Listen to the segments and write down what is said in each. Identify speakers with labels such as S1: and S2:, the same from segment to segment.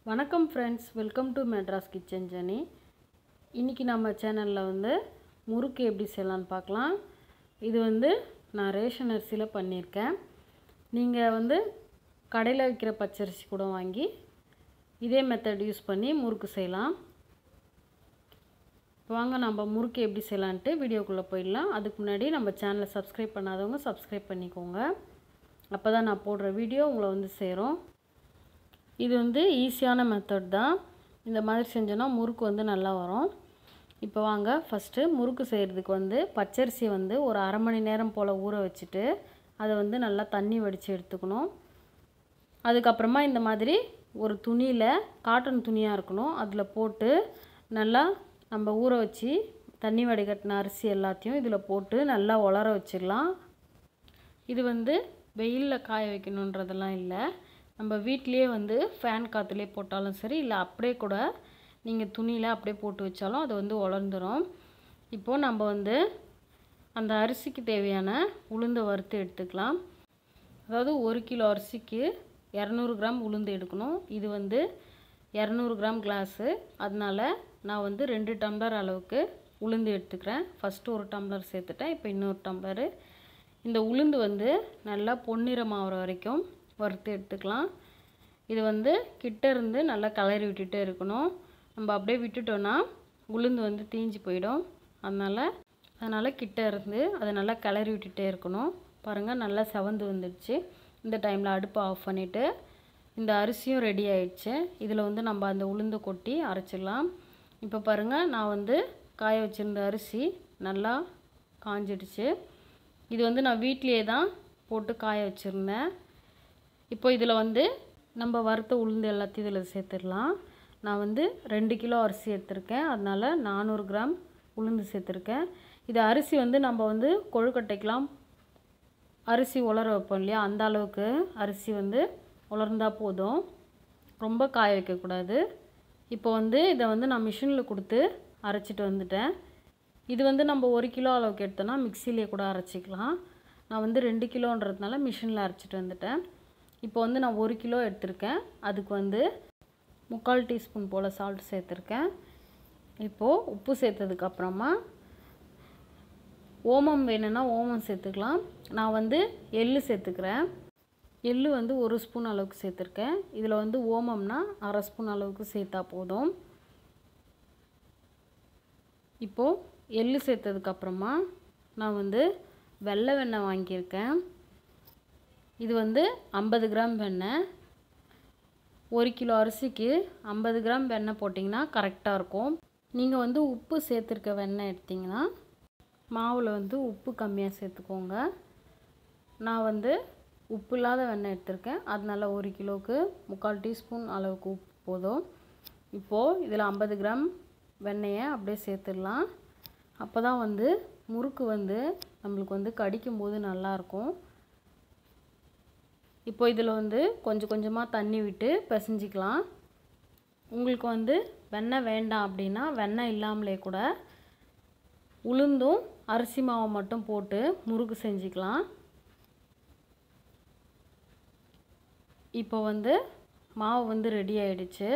S1: வணக்கம் friends welcome to Madras kitchen Jeni இன்றைக்கி நம்ம சேனலில் வந்து முறுக்கு எப்படி செய்யலான்னு பார்க்கலாம் இது வந்து நான் ரேஷன் அரிசியில் பண்ணியிருக்கேன் நீங்கள் வந்து கடையில் விற்கிற பச்சரிசி கூட வாங்கி இதே மெத்தட் யூஸ் பண்ணி முறுக்கு செய்யலாம் வாங்க நம்ம முறுக்கு எப்படி செய்யலான்ட்டு வீடியோக்குள்ளே போயிடலாம் அதுக்கு முன்னாடி நம்ம சேனலை சப்ஸ்கிரைப் பண்ணாதவங்க சப்ஸ்கிரைப் பண்ணிக்கோங்க அப்போ தான் நான் போடுற வீடியோ உங்களை வந்து சேரும் இது வந்து ஈஸியான மெத்தட் தான் இந்த மாதிரி செஞ்சோன்னா முறுக்கு வந்து நல்லா வரும் இப்போ வாங்க ஃபஸ்ட்டு முறுக்கு செய்கிறதுக்கு வந்து பச்சரிசி வந்து ஒரு அரை மணி நேரம் போல் ஊற வச்சுட்டு அதை வந்து நல்லா தண்ணி வடித்து எடுத்துக்கணும் அதுக்கப்புறமா இந்த மாதிரி ஒரு துணியில் காட்டன் துணியாக இருக்கணும் அதில் போட்டு நல்லா நம்ம ஊற வச்சு தண்ணி வடிகட்டின அரிசி எல்லாத்தையும் இதில் போட்டு நல்லா உலர வச்சிடலாம் இது வந்து வெயிலில் காய வைக்கணுன்றதெல்லாம் இல்லை நம்ம வீட்லேயே வந்து ஃபேன் காற்றுலேயே போட்டாலும் சரி இல்லை அப்படியே கூட நீங்கள் துணியில் அப்படியே போட்டு வச்சாலும் அது வந்து உலர்ந்துடும் இப்போது நம்ம வந்து அந்த அரிசிக்கு தேவையான உளுந்தை வறுத்து எடுத்துக்கலாம் அதாவது ஒரு கிலோ அரிசிக்கு இரநூறு கிராம் உளுந்து எடுக்கணும் இது வந்து இரநூறு கிராம் கிளாஸு அதனால் நான் வந்து ரெண்டு டம்ளர் அளவுக்கு உளுந்து எடுத்துக்கிறேன் ஃபஸ்ட்டு ஒரு டம்ளர் சேர்த்துட்டேன் இப்போ இன்னொரு டம்ளரு இந்த உளுந்து வந்து நல்லா பொன்னிறமாகிற வரைக்கும் வறுத்து எடுத்துக்கலாம் இது வந்து கிட்ட இருந்து நல்லா கலரி விட்டுட்டே இருக்கணும் நம்ம அப்படியே விட்டுட்டோன்னா உளுந்து வந்து தீஞ்சு போயிடும் அதனால் அதனால் கிட்ட இருந்து அதை நல்லா கிளறி விட்டுட்டே இருக்கணும் பாருங்கள் நல்லா செவந்து வந்துடுச்சு இந்த டைமில் அடுப்பை ஆஃப் பண்ணிவிட்டு இந்த அரிசியும் ரெடி ஆயிடுச்சு இதில் வந்து நம்ம அந்த உளுந்து கொட்டி அரைச்சிடலாம் இப்போ பாருங்கள் நான் வந்து காய வச்சுருந்த அரிசி நல்லா காஞ்சிடுச்சு இது வந்து நான் வீட்லேயே தான் போட்டு காய வச்சுருந்தேன் இப்போ இதில் வந்து நம்ம வறுத்த உளுந்து எல்லாத்தையும் இதில் சேர்த்துடலாம் நான் வந்து ரெண்டு கிலோ அரிசி எடுத்திருக்கேன் அதனால் நானூறு கிராம் உளுந்து சேர்த்துருக்கேன் இது அரிசி வந்து நம்ம வந்து கொழுக்கட்டைக்கெலாம் அரிசி உலர வைப்போம் இல்லையா அந்த அளவுக்கு அரிசி வந்து உலர்ந்தால் போதும் ரொம்ப காய வைக்கக்கூடாது இப்போ வந்து இதை வந்து நான் மிஷினில் கொடுத்து அரைச்சிட்டு வந்துட்டேன் இது வந்து நம்ம ஒரு கிலோ அளவுக்கு எடுத்தோன்னா மிக்சிலேயே கூட அரைச்சிக்கலாம் நான் வந்து ரெண்டு கிலோன்றதுனால மிஷினில் அரைச்சிட்டு வந்துட்டேன் இப்போ வந்து நான் ஒரு கிலோ எடுத்திருக்கேன் அதுக்கு வந்து முக்கால் டீஸ்பூன் போல் சால்ட் சேர்த்துருக்கேன் இப்போது உப்பு சேர்த்ததுக்கப்புறமா ஓமம் வேணும்னா ஓமம் சேர்த்துக்கலாம் நான் வந்து எள்ளு சேர்த்துக்கிறேன் எள்ளு வந்து ஒரு ஸ்பூன் அளவுக்கு சேர்த்துருக்கேன் இதில் வந்து ஓமம்னா அரை ஸ்பூன் அளவுக்கு சேர்த்தா போதும் இப்போது எள்ளு சேர்த்ததுக்கப்புறமா நான் வந்து வெள்ளை வெண்ணெய் வாங்கியிருக்கேன் இது வந்து ஐம்பது கிராம் வெண்ணெய் ஒரு கிலோ அரிசிக்கு ஐம்பது கிராம் வெண்ணெய் போட்டிங்கன்னா கரெக்டாக இருக்கும் நீங்கள் வந்து உப்பு சேர்த்துருக்க வெண்ணெய் எடுத்திங்கன்னா மாவில் வந்து உப்பு கம்மியாக சேர்த்துக்கோங்க நான் வந்து உப்பு இல்லாத வெண்ணெய் எடுத்திருக்கேன் அதனால் ஒரு கிலோவுக்கு முக்கால் டீஸ்பூன் அளவுக்கு உப்பு போதும் இப்போது இதில் ஐம்பது கிராம் வெண்ணெயை அப்படியே சேர்த்துடலாம் அப்போ தான் வந்து முறுக்கு வந்து நம்மளுக்கு வந்து கடிக்கும்போது நல்லாயிருக்கும் இப்போ இதில் வந்து கொஞ்சம் கொஞ்சமாக தண்ணி விட்டு பிசைஞ்சிக்கலாம் உங்களுக்கு வந்து வெண்ணெய் வேண்டாம் அப்படின்னா வெண்ணெய் இல்லாமலே கூட உளுந்தும் அரிசி மாவை மட்டும் போட்டு முறுக்கு செஞ்சுக்கலாம் இப்போ வந்து மாவு வந்து ரெடி ஆயிடுச்சு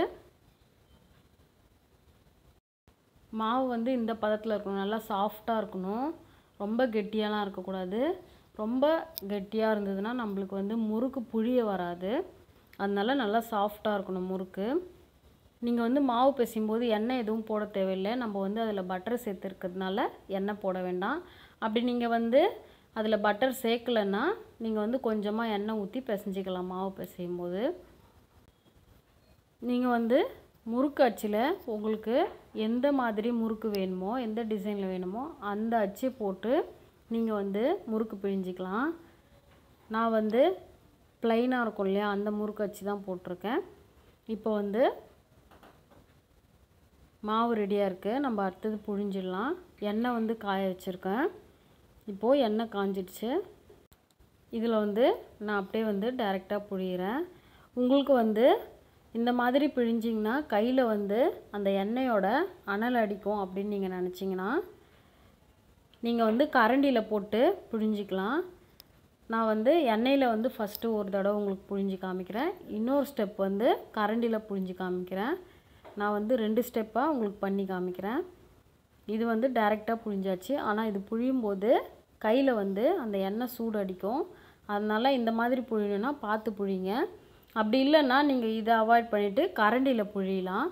S1: மாவு வந்து இந்த பதத்தில் இருக்கணும் நல்லா சாஃப்டாக இருக்கணும் ரொம்ப கெட்டியாலாம் இருக்கக்கூடாது ரொம்ப கெட்டியாக இருந்ததுன்னா நம்மளுக்கு வந்து முறுக்கு புழிய வராது அதனால நல்லா சாஃப்டாக இருக்கணும் முறுக்கு நீங்கள் வந்து மாவு பிசையும் போது எண்ணெய் எதுவும் போட தேவையில்லை நம்ம வந்து அதில் பட்டர் சேர்த்துருக்கிறதுனால எண்ணெய் போட வேண்டாம் அப்படி நீங்கள் வந்து அதில் பட்டர் சேர்க்கலைன்னா நீங்கள் வந்து கொஞ்சமாக எண்ணெய் ஊற்றி பிசைஞ்சிக்கலாம் மாவு பிசையும் போது நீங்கள் வந்து முறுக்கு அச்சில் உங்களுக்கு எந்த மாதிரி முறுக்கு வேணுமோ எந்த டிசைனில் வேணுமோ அந்த அச்சு போட்டு நீங்கள் வந்து முறுக்கு பிழிஞ்சிக்கலாம் நான் வந்து ப்ளைனாக இருக்கும் இல்லையா அந்த முறுக்கு அச்சு தான் போட்டிருக்கேன் இப்போ வந்து மாவு ரெடியாக இருக்குது நம்ம அடுத்தது புழிஞ்சிடலாம் எண்ணெய் வந்து காய வச்சுருக்கேன் இப்போது எண்ணெய் காஞ்சிடுச்சு இதில் வந்து நான் அப்படியே வந்து டைரெக்டாக புழிகிறேன் உங்களுக்கு வந்து இந்த மாதிரி பிழிஞ்சிங்கன்னா கையில் வந்து அந்த எண்ணெயோட அனல் அடிக்கும் அப்படின்னு நீங்கள் நினச்சிங்கன்னா நீங்கள் வந்து கரண்டியில் போட்டு பிழிஞ்சிக்கலாம் நான் வந்து எண்ணெயில் வந்து ஃபஸ்ட்டு ஒரு தடவை உங்களுக்கு புழிஞ்சு காமிக்கிறேன் இன்னொரு ஸ்டெப் வந்து கரண்டியில் புழிஞ்சு காமிக்கிறேன் நான் வந்து ரெண்டு ஸ்டெப்பாக உங்களுக்கு பண்ணி காமிக்கிறேன் இது வந்து டைரெக்டாக புழிஞ்சாச்சு ஆனால் இது புழியும் போது கையில் வந்து அந்த எண்ணெய் சூடு அடிக்கும் அதனால் இந்த மாதிரி புழியணுன்னா பார்த்து புழிங்க அப்படி இல்லைன்னா நீங்கள் இதை அவாய்ட் பண்ணிவிட்டு கரண்டியில் புழியலாம்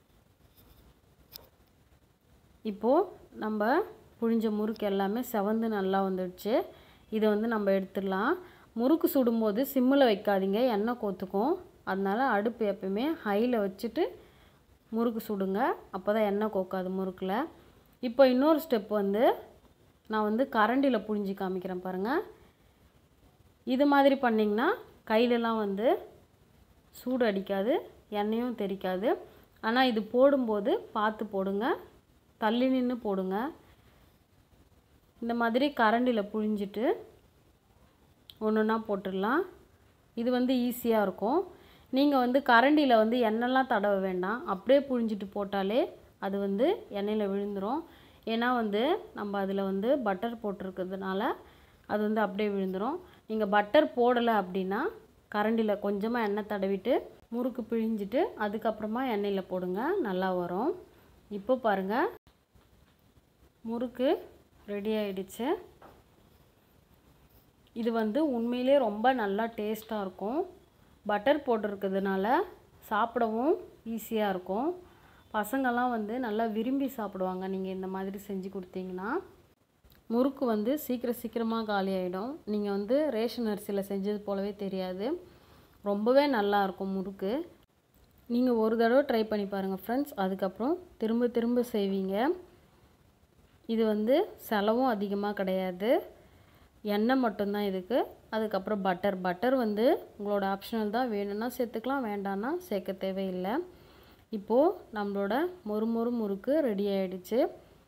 S1: இப்போது நம்ம புழிஞ்ச முறுக்கு எல்லாமே செவந்து நல்லா வந்துடுச்சு இதை வந்து நம்ம எடுத்துடலாம் முறுக்கு சுடும்போது சிம்மில் வைக்காதீங்க எண்ணெய் கோத்துக்கும் அதனால் அடுப்பு எப்பயுமே ஹையில் வச்சுட்டு முறுக்கு சுடுங்க அப்போ தான் எண்ணெய் கோக்காது முறுக்கில் இப்போ இன்னொரு ஸ்டெப் வந்து நான் வந்து கரண்டியில் புழிஞ்சு காமிக்கிறேன் பாருங்கள் இது மாதிரி பண்ணிங்கன்னா கையிலலாம் வந்து சூடு அடிக்காது எண்ணெயும் தெரிக்காது ஆனால் இது போடும்போது பார்த்து போடுங்க தள்ளி நின்று போடுங்க இந்த மாதிரி கரண்டியில் புழிஞ்சிட்டு ஒன்று ஒன்றா போட்டுடலாம் இது வந்து ஈஸியாக இருக்கும் நீங்கள் வந்து கரண்டியில் வந்து எண்ணெய்லாம் தடவ வேண்டாம் அப்படியே புழிஞ்சிட்டு போட்டாலே அது வந்து எண்ணெயில் விழுந்துடும் ஏன்னா வந்து நம்ம அதில் வந்து பட்டர் போட்டிருக்கிறதுனால அது வந்து அப்படியே விழுந்துடும் நீங்கள் பட்டர் போடலை அப்படின்னா கரண்டியில் கொஞ்சமாக எண்ணெய் தடவிட்டு முறுக்கு பிழிஞ்சிட்டு அதுக்கப்புறமா எண்ணெயில் போடுங்க நல்லா வரும் இப்போ பாருங்கள் முறுக்கு ரெடி ஆயிடுச்சு இது வந்து உண்மையிலே ரொம்ப நல்லா டேஸ்ட்டாக இருக்கும் பட்டர் போட்டிருக்கிறதுனால சாப்பிடவும் ஈஸியாக இருக்கும் பசங்கள்லாம் வந்து நல்லா விரும்பி சாப்பிடுவாங்க நீங்கள் இந்த மாதிரி செஞ்சு கொடுத்தீங்கன்னா முறுக்கு வந்து சீக்கிரம் சீக்கிரமாக காலி ஆகிடும் நீங்கள் வந்து ரேஷன் அரிசியில் செஞ்சது போலவே தெரியாது ரொம்பவே நல்லா இருக்கும் முறுக்கு நீங்கள் ஒரு தடவை ட்ரை பண்ணி பாருங்கள் ஃப்ரெண்ட்ஸ் அதுக்கப்புறம் திரும்ப திரும்ப செய்வீங்க இது வந்து செலவும் அதிகமாக கிடையாது எண்ணெய் மட்டும்தான் இதுக்கு அதுக்கப்புறம் பட்டர் பட்டர் வந்து உங்களோட ஆப்ஷனல் தான் வேணும்னா சேர்த்துக்கலாம் வேண்டாம்னா சேர்க்க தேவையில்லை இப்போது நம்மளோட மொறு மொறு முறுக்கு ரெடி ஆயிடுச்சு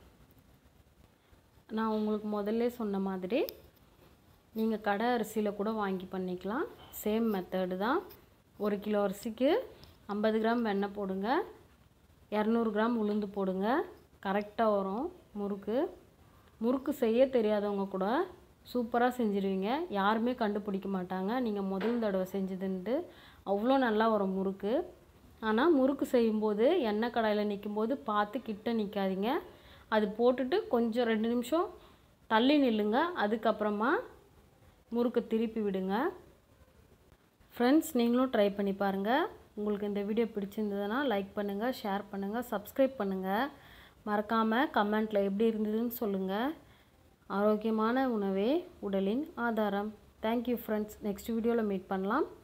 S1: நான் உங்களுக்கு முதல்ல சொன்ன மாதிரி நீங்கள் கடை அரிசியில் கூட வாங்கி பண்ணிக்கலாம் சேம் மெத்தடு தான் ஒரு கிலோ அரிசிக்கு ஐம்பது கிராம் வெண்ணெய் போடுங்க இரநூறு கிராம் உளுந்து போடுங்க கரெக்டாக வரும் முறுக்கு முறுக்கு செய்ய தெரியாதவங்க கூட சூப்பராக செஞ்சுருவீங்க யாருமே கண்டுபிடிக்க மாட்டாங்க நீங்கள் முதல் தடவை செஞ்சதுன்ட்டு அவ்வளோ நல்லா வரும் முறுக்கு ஆனால் முறுக்கு செய்யும்போது எண்ணெய் கடாயில் நிற்கும்போது பார்த்து கிட்ட நிற்காதீங்க அது போட்டுட்டு கொஞ்சம் ரெண்டு நிமிஷம் தள்ளி நில்லுங்க அதுக்கப்புறமா முறுக்கு திருப்பி விடுங்க ஃப்ரெண்ட்ஸ் நீங்களும் ட்ரை பண்ணி பாருங்கள் உங்களுக்கு இந்த வீடியோ பிடிச்சிருந்ததுன்னா லைக் பண்ணுங்கள் ஷேர் பண்ணுங்கள் சப்ஸ்கிரைப் பண்ணுங்கள் மறக்காமல் கமெண்ட்டில் எப்படி இருந்ததுன்னு சொல்லுங்கள் ஆரோக்கியமான உணவே உடலின் ஆதாரம் தேங்க்யூ ஃப்ரெண்ட்ஸ் நெக்ஸ்ட் வீடியோவில் மீட் பண்ணலாம்